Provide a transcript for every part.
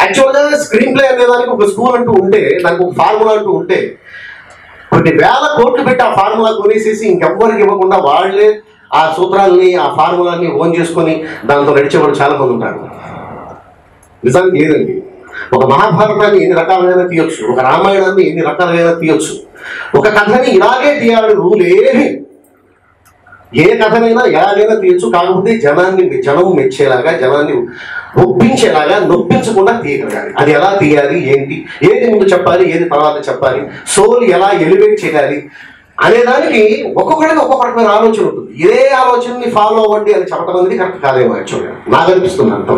యాక్చువల్గా screen play అనే దానికి ఒక స్కూల్ అంటూ ఉంటే దానికి ఒక ఫార్ములా అంటూ ఉంటే కొన్ని వేల కోట్లు పెట్టి ఆ ఫార్ములా కొనేసేసి ఇంకెవ్వరికి ఇవ్వకుండా వాళ్ళే ఆ సూత్రాల్ని ఆ ఫార్ములాని ఓన్ చేసుకొని దాంతో నడిచేవాళ్ళు చాలా మంది ఉంటారు నిజానికి లేదండి ఒక మహాభారతాన్ని ఎన్ని రకాలుగా తీయొచ్చు ఒక రామాయణాన్ని ఎన్ని రకాలుగా తీయొచ్చు ఒక కథని ఇలాగే తీయాలని రూల్ ఏమి ఏ కథనైనా ఎలాగైనా తీయొచ్చు కాకపోతే జనాన్ని జనం మెచ్చేలాగా జనాన్ని ఒప్పించేలాగా నొప్పించకుండా తీయగలగాలి అది ఎలా తీయాలి ఏంటి ఏది ముందు చెప్పాలి ఏది తర్వాత చెప్పాలి సోల్ ఎలా ఎలివేట్ చేయాలి అనే దానికి ఒక్కొక్కడికి ఒక్కొక్క రకమైన ఆలోచన ఉంటుంది ఇదే ఆలోచనని ఫాలో అవ్వండి అని చెప్పడం అనేది కరెక్ట్ కాదేమో యాక్చువల్గా నాకు అనిపిస్తుంది అంత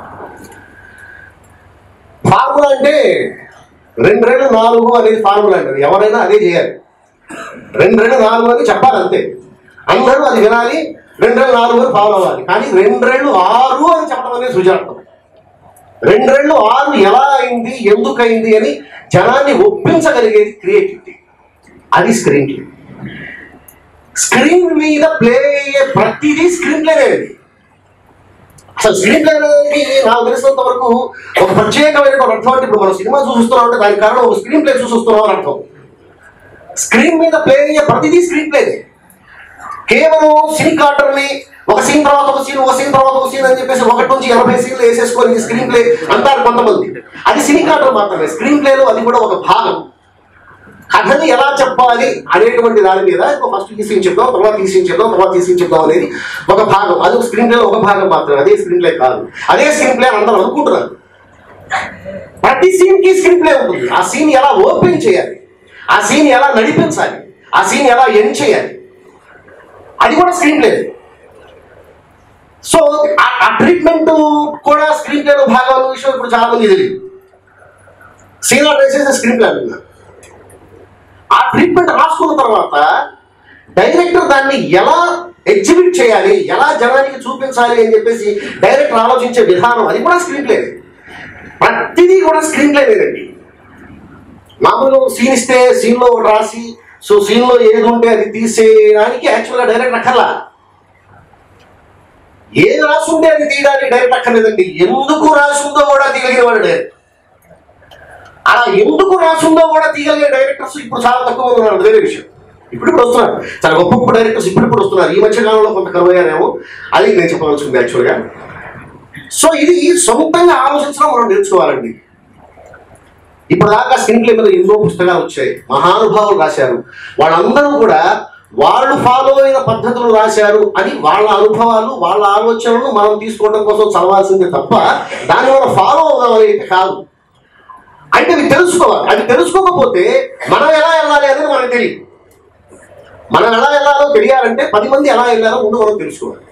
ఫార్ములా అంటే రెండు రెండు నాలుగు అనేది ఫార్ములా అండి ఎవరైనా అదే చేయాలి రెండు రెండు నాలుగు అని చెప్పాలి అంతే అందరూ అది వినాలి రెండు రెండు నాలుగు అని ఫాలో అవ్వాలి కానీ రెండు రెండు ఆరు అని చెప్పడం అనేది సృజనాత్మకం రెండు రెండు ఆరు ఎలా అయింది ఎందుకు అయింది అని జనాన్ని ఒప్పించగలిగేది క్రియేటివిటీ అది స్క్రీన్ ప్లే స్క్రీన్ మీద ప్లే అయ్యే ప్రతిదీ స్క్రీన్ ప్లేనే అది అసలు స్క్రీన్ ప్లే అనేది నాకు తెలిసినంత వరకు ఒక ప్రత్యేకమైనటువంటి అర్థం అంటే ఇప్పుడు మనం సినిమా చూస్తున్నాం అంటే దానికి కారణం ఒక స్క్రీన్ ప్లే చూస్తున్నాం అని అర్థం స్క్రీన్ మీద ప్లే అయ్యే ప్రతిదీ స్క్రీన్ ప్లేనే కేవలం సినీ ని ఒక సీన్ తర్వాత ఒక సీన్ ఒక సీన్ తర్వాత ఒక సీన్ అని చెప్పేసి ఒకటి నుంచి ఎనభై సీన్లు వేసేసుకొని స్క్రీన్ ప్లే అంటారు కొంతమంది అది సినీ కాటర్ మాత్రమే స్క్రీన్ ప్లేలో అది కూడా ఒక భాగం కథని ఎలా చెప్పాలి అనేటువంటి దాని మీద ఫస్ట్ ఈ సీన్ చెప్దాం తర్వాత ఈ సీన్ చెప్దాం తర్వాత ఈ సీన్ చెప్దాం అనేది ఒక భాగం అది ఒక స్క్రీన్ ప్లే ఒక భాగం మాత్రమే అదే స్క్రీన్ ప్లే కాదు అదే స్క్రీన్ ప్లే అని అందరూ అనుకుంటున్నారు ప్రతి సీన్ కి స్క్రీన్ ప్లే ఉంటుంది ఆ సీన్ ఎలా ఓపెన్ చేయాలి ఆ సీన్ ఎలా నడిపించాలి ఆ సీన్ ఎలా ఎండ్ చేయాలి అది కూడా స్క్రీన్ ప్లే సో ఆ- ఆ ట్రీట్మెంట్ కూడా స్క్రీన్ ప్లేలో భాగం విషయం ఇప్పుడు చాలా మంది తెలియదు సీన్ వేసేసి స్క్రీన్ ప్లే అంటున్నారు ఆ ట్రీట్మెంట్ రాసుకున్న తర్వాత డైరెక్టర్ దాన్ని ఎలా ఎగ్జిబిట్ చేయాలి ఎలా జనానికి చూపించాలి అని చెప్పేసి డైరెక్టర్ ఆలోచించే విధానం అది కూడా స్క్రీన్ ప్లే ప్రతిదీ కూడా స్క్రీన్ ప్లే లేదండి మామూలు సీన్ ఇస్తే సీన్ లో ఒకటి రాసి సో సీన్ లో ఏది ఉంటే అది తీసేయడానికి యాక్చువల్గా డైరెక్ట్ అక్కర్లా ఏది రాసుంటే అది తీయడానికి డైరెక్ట్ అక్కర్లేదండి ఎందుకు రాసుందో కూడా తీయగలిగిన వాడు డైరెక్ట్ అలా ఎందుకు రాసుందో కూడా తీయగలిగే డైరెక్టర్స్ ఇప్పుడు చాలా తక్కువ మంది ఉన్నారు వేరే విషయం ఇప్పుడు ఇప్పుడు వస్తున్నారు చాలా గొప్ప గొప్ప డైరెక్టర్స్ ఇప్పుడు ఇప్పుడు వస్తున్నారు ఈ మధ్య కాలంలో కొంత కరువయ్యారేమో అది నేను చెప్పవలసింది యాక్చువల్గా సో ఇది సొంతంగా ఆలోచించడం మనం నేర్చుకోవాలండి ఇప్పుడు దాకా స్క్రీన్ ప్లే మీద ఎన్నో పుస్తకాలు వచ్చాయి మహానుభావులు రాశారు వాళ్ళందరూ కూడా వాళ్ళు ఫాలో అయిన పద్ధతులు రాశారు అని వాళ్ళ అనుభవాలు వాళ్ళ ఆలోచనలు మనం తీసుకోవడం కోసం చదవాల్సిందే తప్ప దాన్ని మనం ఫాలో అవుదామని అయితే కాదు అంటే అవి తెలుసుకోవాలి అది తెలుసుకోకపోతే మనం ఎలా వెళ్ళాలి అనేది మనకు తెలియదు మనం ఎలా వెళ్ళాలో తెలియాలంటే పది మంది ఎలా వెళ్ళాలో ముందు మనం తెలుసుకోవాలి